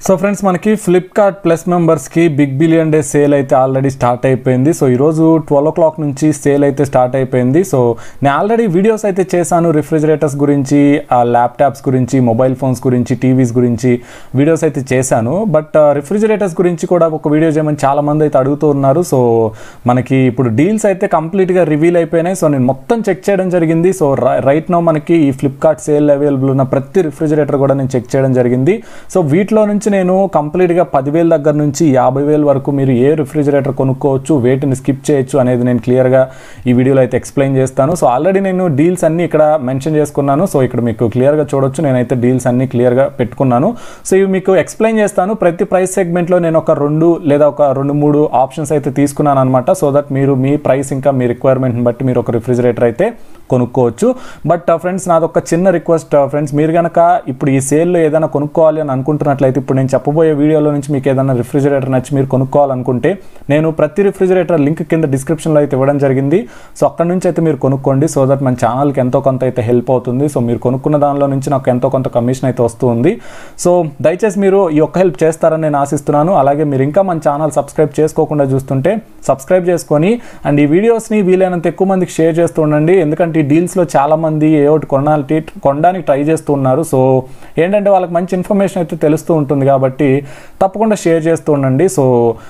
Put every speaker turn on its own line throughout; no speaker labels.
so friends మనకి Flipkart plus మెంబర్స్కి big billion day sale అయితే ఆల్రెడీ స్టార్ట్ అయిపోయింది సో ఈరోజు ట్వెల్వ్ ఓ క్లాక్ నుంచి సేల్ అయితే స్టార్ట్ అయిపోయింది సో నేను ఆల్రెడీ వీడియోస్ అయితే చేశాను రిఫ్రిజిరేటర్స్ గురించి ల్యాప్టాప్స్ గురించి మొబైల్ ఫోన్స్ గురించి టీవీస్ గురించి వీడియోస్ అయితే చేశాను బట్ రిఫ్రిజిరేటర్స్ గురించి కూడా ఒక వీడియో చేయమని చాలా మంది అయితే అడుగుతూ ఉన్నారు సో మనకి ఇప్పుడు డీల్స్ అయితే కంప్లీట్గా రివీల్ అయిపోయినాయి సో నేను మొత్తం చెక్ చేయడం జరిగింది సో రైట్ నో మనకి ఈ ఫ్లిప్కార్ట్ సేల్ అవైలబుల్ ఉన్న ప్రతి రిఫ్రిజిరేటర్ కూడా నేను చెక్ చేయడం జరిగింది సో వీటిలో నుంచి నేను కంప్లీట్గా పదివేల దగ్గర నుంచి యాభై వేల వరకు మీరు ఏ రిఫ్రిజిరేటర్ కొనుక్కోవచ్చు వేటిని స్కిప్ చేయొచ్చు అనేది నేను క్లియర్గా ఈ వీడియోలో అయితే ఎక్స్ప్లెయిన్ చేస్తాను సో ఆల్రెడీ నేను డీల్స్ అన్ని ఇక్కడ మెన్షన్ చేసుకున్నాను సో ఇక్కడ మీకు క్లియర్గా చూడొచ్చు నేనైతే డీల్స్ అన్ని క్లియర్గా పెట్టుకున్నాను సో ఇవి మీకు ఎక్స్ప్లెయిన్ చేస్తాను ప్రతి ప్రైస్ సెగ్మెంట్లో నేను ఒక రెండు లేదా ఒక రెండు మూడు ఆప్షన్స్ అయితే తీసుకున్నాను అనమాట సో దట్ మీరు మీ ప్రైస్ ఇంకా మీ రిక్వైర్మెంట్ని బట్టి మీరు ఒక రిఫ్రిజిరేటర్ అయితే కొనుక్కోవచ్చు బట్ ఫ్రెండ్స్ నాది ఒక చిన్న రిక్వెస్ట్ ఫ్రెండ్స్ మీరు కనుక ఇప్పుడు ఈ సేల్లో ఏదైనా కొనుక్కోవాలి అని అనుకుంటున్నట్లయితే ఇప్పుడు నేను చెప్పబోయే వీడియోలో నుంచి మీకు ఏదైనా రిఫ్రిజిరేటర్ నచ్చి మీరు కొనుక్కోవాలనుకుంటే నేను ప్రతి రిఫ్రిజిరేటర్ లింక్ కింద డిస్క్రిప్షన్లో అయితే ఇవ్వడం జరిగింది సో అక్కడ నుంచి అయితే మీరు కొనుక్కోండి సో దట్ మన ఛానల్కి ఎంతో కొంత అయితే హెల్ప్ అవుతుంది సో మీరు కొనుక్కున్న దానిలో నుంచి నాకు ఎంతో కొంత కమిషన్ అయితే వస్తుంది సో దయచేసి మీరు ఈ ఒక్క హెల్ప్ చేస్తారని నేను ఆశిస్తున్నాను అలాగే మీరు ఇంకా మన ఛానల్ సబ్స్క్రైబ్ చేసుకోకుండా చూస్తుంటే సబ్స్క్రైబ్ చేసుకొని అండ్ ఈ వీడియోస్ని వీలైనంత ఎక్కువ మందికి షేర్ చేస్తూ ఉండండి ఎందుకంటే ఈ డీల్స్లో చాలామంది ఏ ఒకటి కొనాలి కొనడానికి ట్రై చేస్తూ ఉన్నారు సో ఏంటంటే వాళ్ళకి మంచి ఇన్ఫర్మేషన్ అయితే తెలుస్తూ ఉంటుంది కాబట్టి తప్పకుండా షేర్ చేస్తూ ఉండండి సో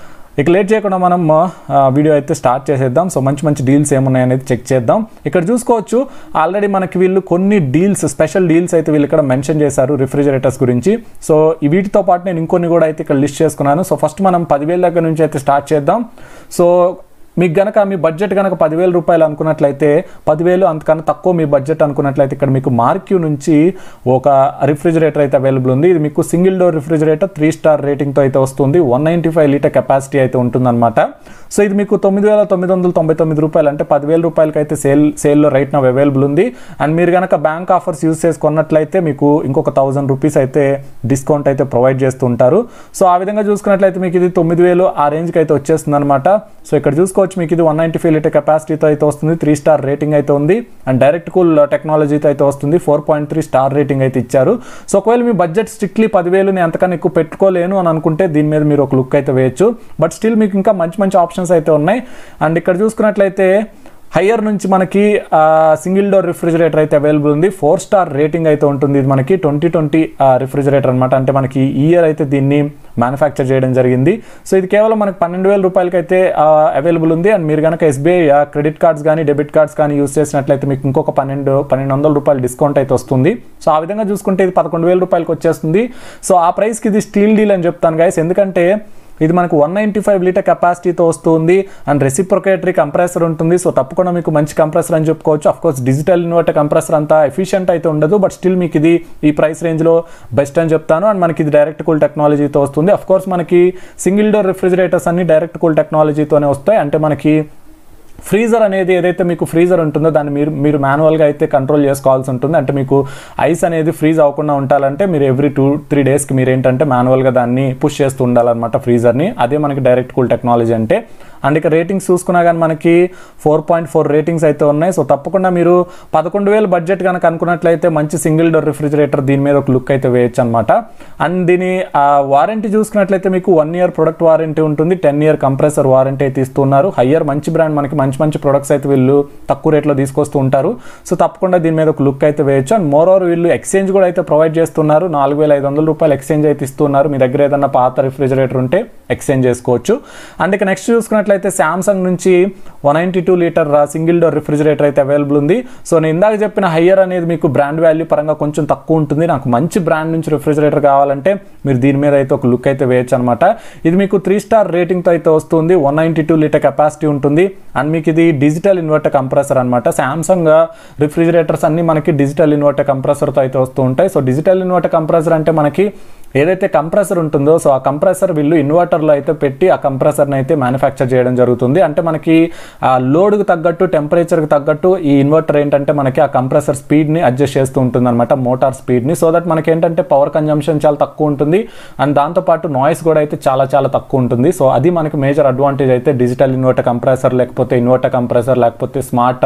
ఇక లేట్ చేయకుండా మనం ఆ, వీడియో అయితే స్టార్ట్ చేసేద్దాం సో మంచి మంచి డీల్స్ ఏమున్నాయనేది చెక్ చేద్దాం ఇక్కడ చూసుకోవచ్చు ఆల్రెడీ మనకి వీళ్ళు కొన్ని డీల్స్ స్పెషల్ డీల్స్ అయితే వీళ్ళు ఇక్కడ మెన్షన్ చేశారు రిఫ్రిజిరేటర్స్ గురించి సో ఈ వీటితో పాటు నేను ఇంకొన్ని కూడా అయితే ఇక్కడ లిస్ట్ చేసుకున్నాను సో ఫస్ట్ మనం పదివేల దగ్గర నుంచి అయితే స్టార్ట్ చేద్దాం సో మీకు గనక మీ బడ్జెట్ కనుక పదివేల రూపాయలు అనుకున్నట్లయితే పదివేలు అంతకన్నా తక్కువ మీ బడ్జెట్ అనుకున్నట్లయితే ఇక్కడ మీకు మార్క్యూ నుంచి ఒక రిఫ్రిజిరేటర్ అయితే అవైలబుల్ ఉంది ఇది మీకు single door refrigerator three star రేటింగ్తో అయితే వస్తుంది one ninety five litre capacity అయితే ఉంటుందన్నమాట సో ఇది మీకు తొమ్మిది వేల తొమ్మిది వందల తొంభై తొమ్మిది రూపాయలు అంటే పదివేల రూపాయలకి అయితే సేల్ సేల్లో రైట్ నా అవైలబుల్ ఉంది అండ్ మీరు కనుక బ్యాంక్ ఆఫర్స్ యూస్ చేసుకున్నట్లయితే మీకు ఇంకొక థౌసండ్ రూపీస్ అయితే డిస్కౌంట్ అయితే ప్రొవైడ్ చేస్తూ ఉంటారు సో ఆ విధంగా చూసుకున్నట్లయితే మీకు ఇది తొమ్మిది వేలు ఆ రేంజ్కి అయితే వచ్చేస్తుంది అనమాట సో ఇక్కడ చూసుకోవచ్చు మీకు ఇది వన్ నైంటీ ఫైవ్ లీటర్ కెపాసిటీతో అయితే వస్తుంది త్రీ స్టార్ రేటింగ్ అయితే ఉంది అండ్ డైరెక్ట్ కూల్ టెక్నాలజీతో అయితే వస్తుంది four point three star rating అయితే ఇచ్చారు సో ఒకవేళ మీ బడ్జెట్ స్ట్రిక్ట్లీ పదివేలు నేను అంతకన్నా ఎక్కువ పెట్టుకోలేను అని అనుకుంటే దీని మీద మీరు ఒక లుక్ అయితే వేయచ్చు బట్ స్టిల్ మీకు ఇంకా మంచి మంచి ఆప్షన్స్ అయితే ఉన్నాయి అండ్ ఇక్కడ చూసుకున్నట్లయితే హయ్యర్ నుంచి మనకి సింగిల్ డోర్ రిఫ్రిజిరేటర్ అయితే అవైలబుల్ ఉంది ఫోర్ స్టార్ రేటింగ్ అయితే ఉంటుంది ఇది మనకి ట్వంటీ ట్వంటీ రిఫ్రిజిరేటర్ అనమాట అంటే మనకి ఈ ఇయర్ అయితే దీన్ని మ్యానుఫ్యాక్చర్ చేయడం జరిగింది సో ఇది కేవలం మనకి పన్నెండు వేల రూపాయలకి అయితే అవైలబుల్ ఉంది అండ్ మీరు కనుక ఎస్బీఐ క్రెడిట్ కార్డ్స్ కానీ డెబిట్ కార్డ్స్ కానీ యూస్ చేసినట్లయితే మీకు ఇంకొక పన్నెండు పన్నెండు వందల రూపాయలు డిస్కౌంట్ అయితే వస్తుంది సో ఆ విధంగా చూసుకుంటే ఇది పదకొండు వేల రూపాయలకి వచ్చేస్తుంది సో ఆ ప్రైస్కి ఇది స్టీల్ డీల్ అని చెప్తాను గైస్ ఎందుకంటే ఇది మనకు వన్ నైంటీ ఫైవ్ లీటర్ కెపాసిటీతో వస్తుంది అండ్ రెసిప్రొకేటరీ కంప్రెసర్ ఉంటుంది సో తప్పకుండా మీకు మంచి కంప్రెసర్ అని చెప్పుకోవచ్చు of course digital inverter compressor అంతా ఎఫిషియెంట్ అయితే ఉండదు బట్ స్టిల్ మీకు ఇది ఈ ప్రైస్ రేంజ్లో బెస్ట్ అని చెప్తాను అండ్ మనకి ఇది డైరెక్ట్ కూల్ టెక్నాలజీతో వస్తుంది అఫ్ కోర్స్ మనకి సింగిల్ డోర్ రిఫ్రిజిరేటర్స్ అన్ని డైరెక్ట్ కూల్ టెక్నాలజీతోనే వస్తాయి అంటే మనకి ఫ్రీజర్ అనేది ఏదైతే మీకు ఫ్రీజర్ ఉంటుందో దాన్ని మీరు మీరు మాన్యువల్గా అయితే కంట్రోల్ చేసుకోవాల్సి ఉంటుంది అంటే మీకు ఐస్ అనేది ఫ్రీజ్ అవ్వకుండా ఉండాలంటే మీరు ఎవ్రీ టూ త్రీ డేస్కి మీరు ఏంటంటే మాన్యువల్గా దాన్ని పుష్ చేస్తూ ఉండాలన్నమాట ఫ్రీజర్ని అదే మనకి డైరెక్ట్ కూల్ టెక్నాలజీ అంటే అండ్ ఇక రేటింగ్స్ చూసుకున్నా కానీ మనకి ఫోర్ పాయింట్ ఫోర్ రేటింగ్స్ అయితే ఉన్నాయి సో తప్పకుండా మీరు పదకొండు వేలు బడ్జెట్ కనుక అనుకున్నట్లయితే మంచి సింగిల్ డోర్ రిఫ్రిజిరేటర్ దీని మీద ఒక లుక్ అయితే వేయచ్చు అనమాట అండ్ దీని వారంటీ చూసుకున్నట్లయితే మీకు వన్ ఇయర్ ప్రొడక్ట్ వారంటీ ఉంటుంది టెన్ ఇయర్ కంప్రెసర్ వారంటీ అయితే ఇస్తున్నారు హయ్యర్ మంచి బ్రాండ్ మనకి మంచి మంచి ప్రొడక్ట్స్ అయితే వీళ్ళు తక్కువ రేట్లో తీసుకొస్తూ ఉంటారు సో తప్పకుండా దీని మీద ఒక లుక్ అయితే వేయచ్చు అండ్ మోర్ ఓవర్ వీళ్ళు ఎక్స్చేంజ్ కూడా అయితే ప్రొవైడ్ చేస్తున్నారు నాలుగు వేల ఐదు వందల రూపాయలు ఎక్స్చేంజ్ అయితే ఇస్తున్నారు మీ దగ్గర ఏదన్నా పాత రిఫ్రిజిరేటర్ ఉంటే ఎక్స్చేంజ్ చేసుకోవచ్చు అండ్ ఇక నెక్స్ట్ చూసుకున్నట్లయితే శాంసంగ్ నుంచి one ninety two litre single door refrigerator అయితే అవైలబుల్ ఉంది సో నేను ఇందాక చెప్పిన హయ్యర్ అనేది మీకు బ్రాండ్ వాల్యూ పరంగా కొంచెం తక్కువ ఉంటుంది నాకు మంచి బ్రాండ్ నుంచి రిఫ్రిజిరేటర్ కావాలంటే మీరు దీని మీద అయితే ఒక లుక్ అయితే వేయచ్చు అనమాట ఇది మీకు త్రీ స్టార్ రేటింగ్తో అయితే వస్తుంది one ninety two litre capacity ఉంటుంది అండ్ మీకు ఇది డిజిటల్ ఇన్వర్టర్ కంప్రెసర్ అనమాట శాంసంగ్ రిఫ్రిజిరేటర్స్ అన్ని మనకి డిజిటల్ ఇన్వర్టర్ కంప్రెసర్తో అయితే వస్తూ ఉంటాయి సో డిజిటల్ ఇన్వర్టర్ కంప్రెసర్ అంటే మనకి ఏదైతే కంప్రెసర్ ఉంటుందో సో ఆ కంప్రెసర్ వీళ్ళు ఇన్వర్టర్లో అయితే పెట్టి ఆ కంప్రెసర్ని అయితే మ్యానుఫ్యాక్చర్ చేయడం జరుగుతుంది అంటే మనకి ఆ లోడ్కి తగ్గట్టు టెంపరేచర్కి తగ్గట్టు ఈ ఇన్వర్టర్ ఏంటంటే మనకి ఆ కంప్రెసర్ స్పీడ్ని అడ్జస్ట్ చేస్తూ ఉంటుంది అనమాట మోటార్ స్పీడ్ని సో దట్ మనకి ఏంటంటే పవర్ కన్జంప్షన్ చాలా తక్కువ ఉంటుంది అండ్ దాంతోపాటు నాయిస్ కూడా అయితే చాలా చాలా తక్కువ ఉంటుంది సో అది మనకి మేజర్ అడ్వాంటేజ్ అయితే డిజిటల్ ఇన్వర్టర్ కంప్రెసర్ లేకపోతే ఇన్వర్టర్ కంప్రెసర్ లేకపోతే స్మార్ట్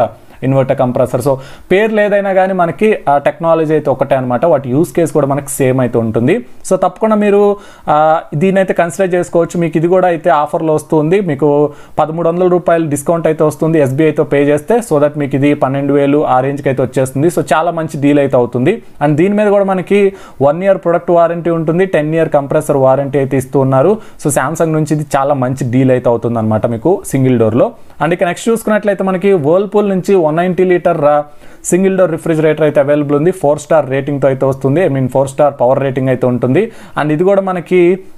ఇన్వర్టర్ కంప్రెసర్ సో పేర్లు ఏదైనా కానీ మనకి ఆ టెక్నాలజీ అయితే ఒకటే అనమాట వాటి యూస్ కేస్ కూడా మనకి సేమ్ అయితే ఉంటుంది సో తప్పకుండా మీరు ఆ, దీన్ని అయితే కన్సిడర్ చేసుకోవచ్చు మీకు ఇది కూడా అయితే ఆఫర్లో వస్తుంది మీకు పదమూడు వందల రూపాయలు డిస్కౌంట్ అయితే వస్తుంది ఎస్బీఐతో పే చేస్తే సో దట్ మీకు ఇది పన్నెండు వేలు ఆ రేంజ్కి అయితే వచ్చేస్తుంది సో చాలా మంచి డీల్ అయితే అవుతుంది అండ్ దీని మీద కూడా మనకి వన్ ఇయర్ ప్రొడక్ట్ వారంటీ ఉంటుంది టెన్ ఇయర్ కంప్రెసర్ వారంటీ అయితే ఇస్తూ ఉన్నారు సో శాంసంగ్ నుంచి ఇది చాలా మంచి డీల్ అయితే అవుతుంది అనమాట మీకు సింగిల్ డోర్లో అండ్ ఇక నెక్స్ట్ చూసుకున్నట్లయితే మనకి వర్ల్పూల్ నుంచి one ninety litre single door refrigerator అయితే అవైలబుల్ ఉంది ఫోర్ స్టార్ రేటింగ్తో అయితే వస్తుంది I mean four star power rating అయితే ఉంటుంది అండ్ ఇది కూడా మనకి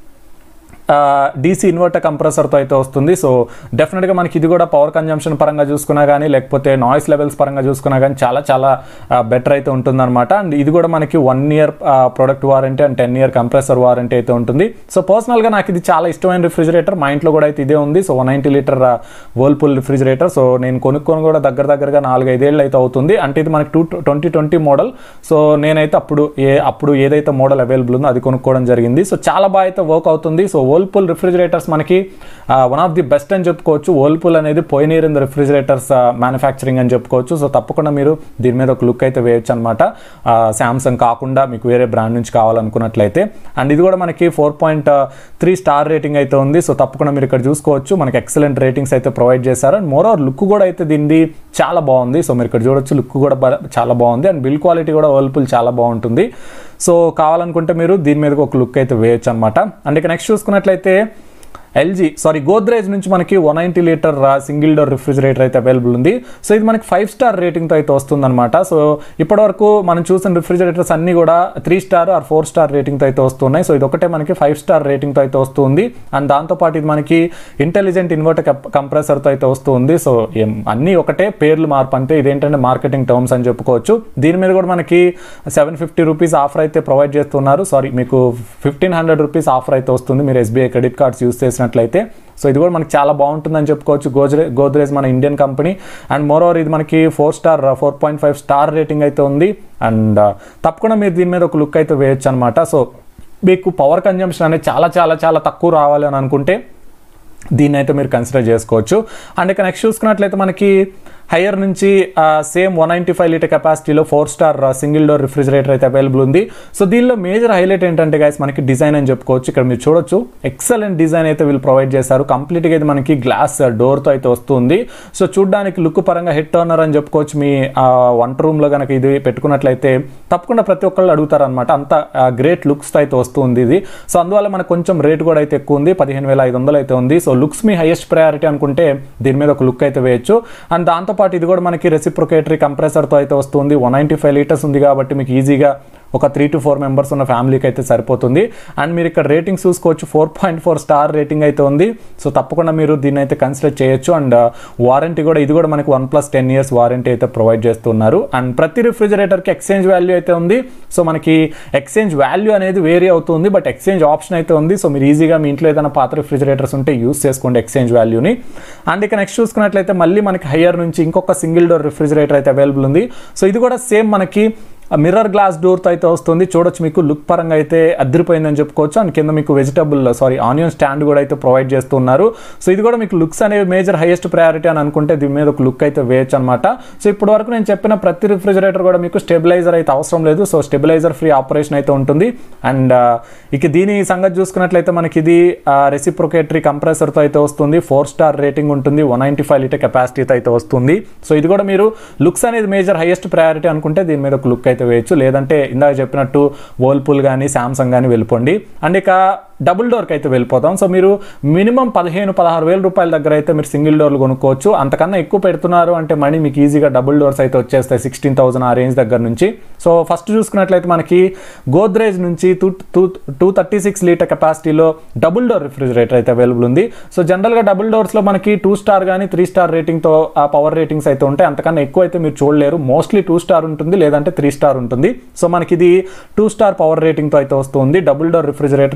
డీసీ ఇన్వర్టర్ కంప్రెసర్తో అయితే వస్తుంది సో డెఫినెట్గా మనకి ఇది కూడా పవర్ కన్జంప్షన్ పరంగా చూసుకున్నా కానీ లేకపోతే నాయిస్ లెవెల్స్ పరంగా చూసుకున్నా కానీ చాలా చాలా బెటర్ అయితే ఉంటుందన్నమాట అండ్ ఇది కూడా మనకి one year product warranty and ten year compressor warranty అయితే ఉంటుంది సో పర్సనల్గా నాకు ఇది చాలా ఇష్టమైన రిఫ్రిజిరేటర్ మా ఇంట్లో కూడా అయితే ఇదే ఉంది so one ninety litre Whirlpool refrigerator so నేను కొనుక్కొని కూడా దగ్గర దగ్గరగా నాలుగు ఐదేళ్ళు అయితే అవుతుంది అంటే ఇది మనకి two twenty twenty model so నేనైతే అప్పుడు ఏ అప్పుడు ఏదైతే మోడల్ అవైలబుల్ ఉందో అది కొనుక్కోవడం జరిగింది సో చాలా బాగా అయితే వర్క్ అవుతుంది సో వర్ల్పూల్ రిఫ్రిజిరేటర్స్ మనకి వన్ ఆఫ్ ది బెస్ట్ అని చెప్పుకోవచ్చు వర్ల్పూల్ అనేది pioneer in the refrigerators manufacturing అని చెప్పుకోవచ్చు సో తప్పకుండా మీరు దీని మీద ఒక లుక్ అయితే వేయొచ్చు అనమాట శాంసంగ్ కాకుండా మీకు వేరే బ్రాండ్ నుంచి కావాలనుకున్నట్లయితే అండ్ ఇది కూడా మనకి four point three star rating అయితే ఉంది సో తప్పకుండా మీరు ఇక్కడ చూసుకోవచ్చు మనకి ఎక్సలెంట్ రేటింగ్స్ అయితే ప్రొవైడ్ చేశారు అండ్ మోర్ ఓవర్ లుక్ కూడా అయితే దీనిది చాలా బాగుంది సో మీరు ఇక్కడ చూడొచ్చు లుక్ కూడా బా- చాలా బాగుంది అండ్ బిల్ క్వాలిటీ కూడా వర్ల్పూల్ చాలా బాగుంటుంది సో కావాలనుకుంటే మీరు దీని మీద ఒక లుక్ అయితే వేయొచ్చు అనమాట అండ్ ఇక నెక్స్ట్ చూసుకున్నట్లయితే ఎల్జీ సారీ గోద్రేజ్ నుంచి మనకి one ninety litre single door refrigerator అయితే అవైలబుల్ ఉంది సో ఇది మనకి ఫైవ్ స్టార్ రేటింగ్తో అయితే వస్తుందన్నమాట సో ఇప్పటివరకు మనం చూసిన రిఫ్రిజిరేటర్స్ అన్ని కూడా three star or four star రేటింగ్తో అయితే వస్తున్నాయి సో ఇది ఒకటే మనకి ఫైవ్ స్టార్ రేటింగ్తో అయితే వస్తుంది అండ్ దాంతోపాటు ఇది మనకి ఇంటెలిజెంట్ ఇన్వర్టర్ కంప్రెసర్తో అయితే వస్తుంది సో ఏం అన్నీ ఒకటే పేర్లు మార్పు అంతే ఇదేంటంటే మార్కెటింగ్ టర్మ్స్ అని చెప్పుకోవచ్చు దీని మీద కూడా మనకి సెవెన్ ఫిఫ్టీ రూపీస్ ఆఫర్ అయితే ప్రొవైడ్ చేస్తున్నారు సారీ మీకు ఫిఫ్టీన్ హండ్రెడ్ రూపీస్ ఆఫర్ అయితే వస్తుంది మీరు ఎస్బీఐ క్రెడిట్ కార్డ్స్ యూస్ చేసినట్లయితే సో ఇది కూడా మనకి చాలా బాగుంటుందని చెప్పుకోవచ్చు గోద్రే గోద్రేజ్ మన Indian company and moreover ఇది మనకి four star four point five star rating అయితే ఉంది అండ్ తప్పకుండా మీరు దీని మీద ఒక లుక్ అయితే వేయొచ్చు అనమాట సో మీకు పవర్ కన్జంప్షన్ అనేది చాలా చాలా చాలా తక్కువ రావాలి అని అనుకుంటే దీన్ని అయితే మీరు కన్సిడర్ చేసుకోవచ్చు అండ్ ఇక నెక్స్ట్ చూసుకున్నట్లయితే మనకి హయ్యర్ నుంచి same one ninety five litre కెపాసిటీలో four star single door refrigerator అయితే అవైలబుల్ ఉంది సో దీనిలో మేజర్ హైలైట్ ఏంటంటే గైస్ మనకి డిజైన్ అని చెప్పుకోవచ్చు ఇక్కడ మీరు చూడొచ్చు ఎక్సలెంట్ డిజైన్ అయితే వీళ్ళు ప్రొవైడ్ చేశారు కంప్లీట్గా ఇది మనకి గ్లాస్ డోర్తో అయితే వస్తుంది సో చూడడానికి లుక్ పరంగా హెడ్ టర్నర్ అని చెప్పుకోవచ్చు మీ ఆ, వంట రూమ్లో కనుక ఇది పెట్టుకున్నట్లయితే తప్పకుండా ప్రతి ఒక్కళ్ళు అడుగుతారు అనమాట అంత గ్రేట్ లుక్స్తో అయితే వస్తుంది ఇది సో అందువల్ల మనకు కొంచెం రేట్ కూడా అయితే ఎక్కువ ఉంది పదిహేను వేల ఐదు వందలు అయితే ఉంది సో లుక్స్ మీ హైయెస్ట్ ప్రయారిటీ అనుకుంటే దీని మీద ఒక లుక్ అయితే వేయచ్చు అండ్ దాంతోపాటు ఇది కూడా మనకి రెసిప్రొకేటరీ కంప్రెసర్తో అయితే వస్తుంది వన్ నైంటీ ఫైవ్ లీటర్స్ ఉంది కాబట్టి మీకు ఈజీగా ఒక త్రీ టు ఫోర్ మెంబర్స్ ఉన్న ఫ్యామిలీకి అయితే సరిపోతుంది అండ్ మీరు ఇక్కడ రేటింగ్స్ చూసుకోవచ్చు four point four star rating అయితే ఉంది సో తప్పకుండా మీరు దీన్ని అయితే కన్సిడర్ చేయొచ్చు అండ్ వారంటీ కూడా ఇది కూడా మనకి one plus ten years warranty అయితే ప్రొవైడ్ చేస్తున్నారు అండ్ ప్రతి రిఫ్రిజిరేటర్కి ఎక్స్చేంజ్ వాల్యూ అయితే ఉంది సో మనకి ఎక్స్చేంజ్ వాల్యూ అనేది వేరీ అవుతుంది బట్ ఎక్స్చేంజ్ ఆప్షన్ అయితే ఉంది సో మీరు ఈజీగా మీ ఇంట్లో ఏదైనా పాత రిఫ్రిజిరేటర్స్ ఉంటే యూస్ చేసుకోండి ఎక్స్చేంజ్ వాల్యూని అండ్ ఇక నెక్స్ట్ చూసుకున్నట్లయితే మళ్ళీ మనకి హయ్యర్ నుంచి ఇంకొక సింగిల్ డోర్ రిఫ్రిజిరేటర్ అయితే అవైలబుల్ ఉంది సో ఇది కూడా సేమ్ మనకి మిర్రర్ గ్లాస్ డోర్తో అయితే వస్తుంది చూడొచ్చు మీకు లుక్ పరంగా అయితే అదిరిపోయిందని చెప్పుకోవచ్చు అండ్ కింద మీకు వెజిటబుల్ సారీ ఆనియన్ స్టాండ్ కూడా అయితే ప్రొవైడ్ చేస్తున్నారు సో ఇది కూడా మీకు లుక్స్ అనేవి మేజర్ హైయెస్ట్ ప్రయారిటీ అని అనుకుంటే దీని మీద ఒక లుక్ అయితే వేయచ్చు అనమాట సో ఇప్పటి వరకు నేను చెప్పిన ప్రతి రిఫ్రిజిరేటర్ కూడా మీకు స్టెబిలైజర్ అయితే అవసరం లేదు సో స్టెబిలైజర్ ఫ్రీ ఆపరేషన్ అయితే ఉంటుంది అండ్ ఇక దీని సంగతి చూసుకున్నట్లయితే మనకి ఇది రెసిప్రొకేటరీ కంప్రెసర్తో అయితే వస్తుంది ఫోర్ స్టార్ రేటింగ్ ఉంటుంది వన్ నైంటీ ఫైవ్ లీటర్ కెపాసిటీతో అయితే వస్తుంది సో ఇది కూడా మీరు లుక్స్ అనేది మేజర్ హైయెస్ట్ ప్రయారిటీ అనుకుంటే దీని మీద ఒక లుక్ అయితే వేయచ్చు లేదంటే ఇందాక చెప్పినట్టు వర్ల్పూల్ కానీ శాంసంగ్ కానీ వెళ్ళిపోండి అండ్ ఇక డబుల్ డోర్కి అయితే వెళ్ళిపోతాం సో మీరు మినిమం పదిహేను పదహారు వేల రూపాయల దగ్గర అయితే మీరు సింగిల్ డోర్లు కొనుక్కోవచ్చు అంతకన్నా ఎక్కువ పెడుతున్నారు అంటే మనీ మీకు ఈజీగా డబుల్ డోర్స్ అయితే వచ్చేస్తాయి సిక్స్టీన్ థౌసండ్ ఆ రేంజ్ దగ్గర నుంచి సో ఫస్ట్ చూసుకున్నట్లయితే మనకి గోద్రేజ్ నుంచి two two two thirty six litre కెపాసిటీలో డబుల్ డోర్ రిఫ్రిజిరేటర్ అయితే అవైలబుల్ ఉంది సో జనరల్గా డబుల్ డోర్స్లో మనకి టూ స్టార్ కానీ త్రీ స్టార్ రేటింగ్తో ఆ పవర్ రేటింగ్స్ అయితే ఉంటాయి అంతకన్నా ఎక్కువ అయితే మీరు చూడలేరు మోస్ట్లీ టూ స్టార్ ఉంటుంది లేదంటే త్రీ స్టార్ ఉంటుంది సో మనకి ఇది టూ స్టార్ పవర్ రేటింగ్తో అయితే వస్తుంది డబుల్ డోర్ రిఫ్రిజిరేటర్ ఇది కూడా మనకి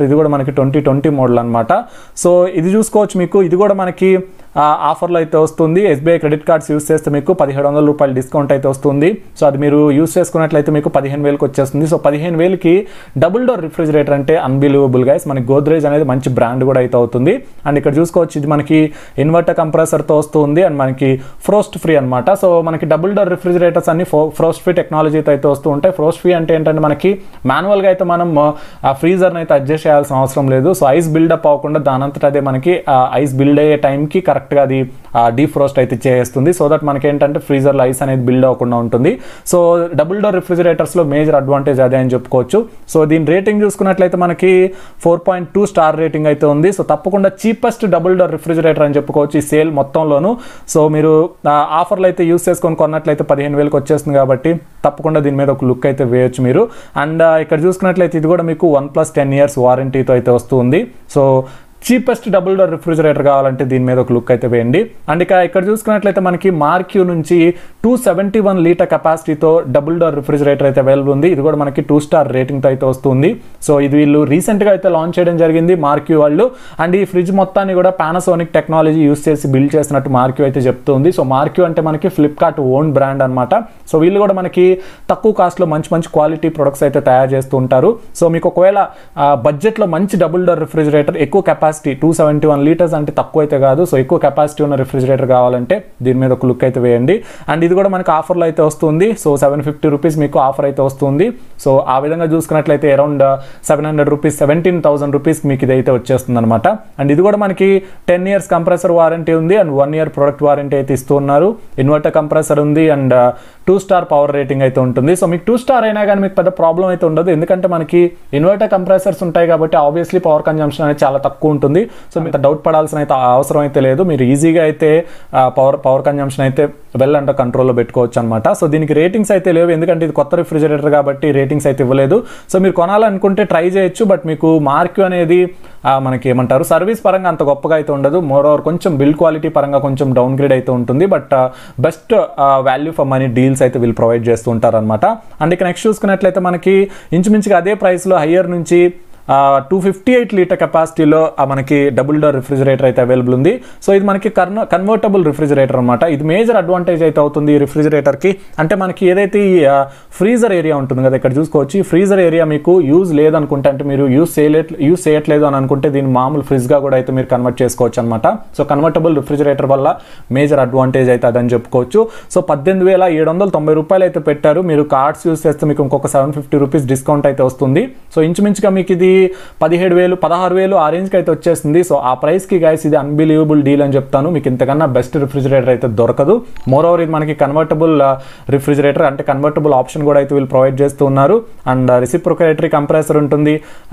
మనకి ట్వంటీ ట్వంటీ మోడల్ అనమాట సో ఇది చూసుకోవచ్చు మీకు ఇది కూడా మనకి ఆ, ఆఫర్లో అయితే వస్తుంది ఎస్బీఐ క్రెడిట్ కార్డ్స్ యూస్ చేస్తే మీకు పదిహేడు వందల రూపాయలు డిస్కౌంట్ అయితే వస్తుంది సో అది మీరు యూస్ చేసుకున్నట్లయితే మీకు పదిహేను వేలకు వచ్చేస్తుంది సో పదిహేను వేలకి డబుల్ డోర్ రిఫ్రిజిరేటర్ అంటే అన్బిలీవబుల్ గైస్ మనకి గోద్రేజ్ అనేది మంచి బ్రాండ్ కూడా అయితే అవుతుంది అండ్ ఇక్కడ చూసుకోవచ్చు ఇది మనకి ఇన్వర్టర్ కంప్రెసర్తో వస్తుంది అండ్ మనకి ఫ్రోస్ట్ ఫ్రీ అనమాట సో మనకి డబుల్ డోర్ రిఫ్రిజిరేటర్స్ అన్ని ఫ్రోస్ట్ ఫ్రీ టెక్నాలజీతో అయితే వస్తూ ఉంటాయి ఫ్రోస్ట్ ఫ్రీ అంటే ఏంటంటే మనకి మాన్యువల్గా అయితే మనం ఆ ఫ్రీజర్ని అయితే అడ్జస్ట్ చేయాల్సిన అవసరం లేదు సో ఐస్ బిల్డప్ అవ్వకుండా దానంతట అదే మనకి ఐస్ బిల్డ్ అయ్యే టైంకి కరెక్ట్గా అది డీఫ్రోస్ట్ అయితే చేస్తుంది సో దట్ మనకి ఏంటంటే ఫ్రీజర్లో ఐస్ అనేది బిల్డ్ అవ్వకుండా ఉంటుంది సో డబుల్ డోర్ రిఫ్రిజిరేటర్స్లో మేజర్ అడ్వాంటేజ్ అదే అని చెప్పుకోవచ్చు సో దీని రేటింగ్ చూసుకున్నట్లయితే మనకి four point two star rating అయితే ఉంది సో తప్పకుండా చీపెస్ట్ డబుల్ డోర్ రిఫ్రిజిరేటర్ అని చెప్పుకోవచ్చు ఈ సేల్ మొత్తంలోను సో మీరు ఆఫర్లు అయితే యూస్ చేసుకొని కొన్నట్లయితే పదిహేను వేలకు వచ్చేస్తుంది కాబట్టి తప్పకుండా దీని మీద ఒక లుక్ అయితే వేయొచ్చు మీరు అండ్ ఇక్కడ చూసుకున్నట్లయితే ఇది కూడా మీకు వన్ ప్లస్ టెన్ ఇయర్స్ వారంటీతో అయితే వస్తుంది so cheapest double door refrigerator కావాలంటే దీని మీద ఒక లుక్ అయితే వేయండి అండ్ ఇక ఇక్కడ చూసుకున్నట్లయితే మనకి మార్క్యూ నుంచి టూ సెవెంటీ వన్ లీటర్ కెపాసిటీతో డబుల్ డోర్ రిఫ్రిజిరేటర్ అయితే అవైలబుల్ ఉంది ఇది కూడా మనకి టూ స్టార్ రేటింగ్తో అయితే వస్తుంది సో ఇది వీళ్ళు రీసెంట్గా అయితే లాంచ్ చేయడం జరిగింది మార్క్యూ వాళ్ళు అండ్ ఈ ఫ్రిడ్జ్ మొత్తాన్ని కూడా పానాసోనిక్ టెక్నాలజీ యూస్ చేసి బిల్డ్ చేసినట్టు మార్క్యూ అయితే చెప్తుంది సో మార్క్యూ అంటే మనకి ఫ్లిప్కార్ట్ ఓన్ బ్రాండ్ అనమాట సో వీళ్ళు కూడా మనకి తక్కువ కాస్ట్లో మంచి మంచి క్వాలిటీ ప్రొడక్ట్స్ అయితే తయారు చేస్తూ ఉంటారు సో మీకు ఒకవేళ బడ్జెట్లో మంచి డబుల్ డోర్ రిఫ్రిజిరేటర్ ఎక్కువ capacity two seventy one litres అంటే తక్కువ అయితే కాదు సో ఎక్కువ కెపాసిటీ ఉన్న రిఫ్రిజిరేటర్ కావాలంటే దీని మీద ఒక లుక్ అయితే వేయండి అండ్ ఇది కూడా మనకి ఆఫర్లో అయితే వస్తుంది సో సెవెన్ ఫిఫ్టీ రూపీస్ మీకు ఆఫర్ అయితే వస్తుంది సో ఆ విధంగా చూసుకున్నట్లయితే around seven hundred rupees seventeen thousand రూపీస్కి మీకు ఇది అయితే వచ్చేస్తుంది అనమాట అండ్ ఇది కూడా మనకి టెన్ ఇయర్స్ కంప్రెసర్ వారంటీ ఉంది and one year product warranty అయితే ఇస్తూ ఉన్నారు ఇన్వర్టర్ కంప్రెసర్ ఉంది and two star power rating అయితే ఉంటుంది సో మీకు టూ స్టార్ అయినా కానీ మీకు పెద్ద ప్రాబ్లం అయితే ఉండదు ఎందుకంటే మనకి ఇన్వర్టర్ కంప్రెసర్స్ ఉంటాయి కాబట్టి ఆబ్వియస్లీ పవర్ కన్జంప్షన్ అనేది చాలా తక్కువ ఉంటుంది సో మీకు డౌట్ పడాల్సిన అయితే అవసరం అయితే లేదు మీరు ఈజీగా అయితే పవర్ పవర్ కన్జంప్షన్ అయితే వెల్ అండర్ కంట్రోల్లో పెట్టుకోవచ్చు అనమాట సో దీనికి రేటింగ్స్ అయితే లేవు ఎందుకంటే ఇది కొత్త రిఫ్రిజిరేటర్ కాబట్టి రేటింగ్స్ అయితే ఇవ్వలేదు సో మీరు కొనాలనుకుంటే ట్రై చేయొచ్చు బట్ మీకు మార్క్యూ అనేది ఆ, మనకి ఏమంటారు సర్వీస్ పరంగా అంత గొప్పగా అయితే ఉండదు మోర్ ఓవర్ కొంచెం బిల్డ్ క్వాలిటీ పరంగా కొంచెం డౌన్ గ్రేడ్ అయితే ఉంటుంది but best value for money deals అయితే వీళ్ళు ప్రొవైడ్ చేస్తూ ఉంటారనమాట అండ్ ఇక నెక్స్ట్ చూసుకున్నట్లయితే మనకి ఇంచుమించుగా అదే ప్రైస్లో హయ్యర్ నుంచి టూ ఫిఫ్టీ ఎయిట్ లీటర్ కెపాసిటీలో మనకి డబుల్ డోర్ రిఫ్రిజిరేటర్ అయితే అవైలబుల్ ఉంది సో ఇది మనకి కన్వ కన్వర్టబుల్ రిఫ్రిజిరేటర్ అనమాట ఇది మేజర్ అడ్వాంటేజ్ అయితే అవుతుంది ఈ రిఫ్రిజిరేటర్కి అంటే మనకి ఏదైతే ఈ ఫ్రీజర్ ఏరియా ఉంటుంది కదా ఇక్కడ చూసుకోవచ్చు ఈ ఫ్రీజర్ ఏరియా మీకు యూజ్ లేదనుకుంటే అంటే మీరు యూజ్ చేయలేదు యూజ్ చేయట్లేదు అని అనుకుంటే దీన్ని మామూలు ఫ్రిడ్జ్గా కూడా అయితే మీరు కన్వర్ట్ చేసుకోవచ్చు అనమాట సో కన్వర్టబుల్ రిఫ్రిజిరేటర్ వల్ల మేజర్ అడ్వాంటేజ్ అయితే అదని చెప్పుకోవచ్చు సో పద్దెనిమిది వేల ఏడు వందల తొంభై రూపాయలు అయితే పెట్టారు మీరు కార్డ్స్ యూస్ చేస్తే మీకు ఇంకొక సెవెన్ ఫిఫ్టీ రూపీస్ డిస్కౌంట్ అయితే వస్తుంది సో ఇంచుమించుగా మీకు ఇది పదిహేడు వేలు పదహారు వేలు ఆ రేంజ్కి అయితే వచ్చేస్తుంది సో ఆ ప్రైస్కి గైస్ ఇది అన్బిలీవబుల్ డీల్ అని చెప్తాను మీకు ఇంతకన్నా బెస్ట్ రిఫ్రిజిరేటర్ అయితే దొరకదు మోర్ ఓవర్ ఇది మనకి కన్వర్టబుల్ రిఫ్రిజిరేటర్ అంటే కన్వర్టబుల్ ఆప్షన్ కూడా అయితే వీళ్ళు ప్రొవైడ్ చేస్తూ ఉన్నారు అండ్ రిసిప్రొకేటరీ కంప్రెసర్ ఉంటుంది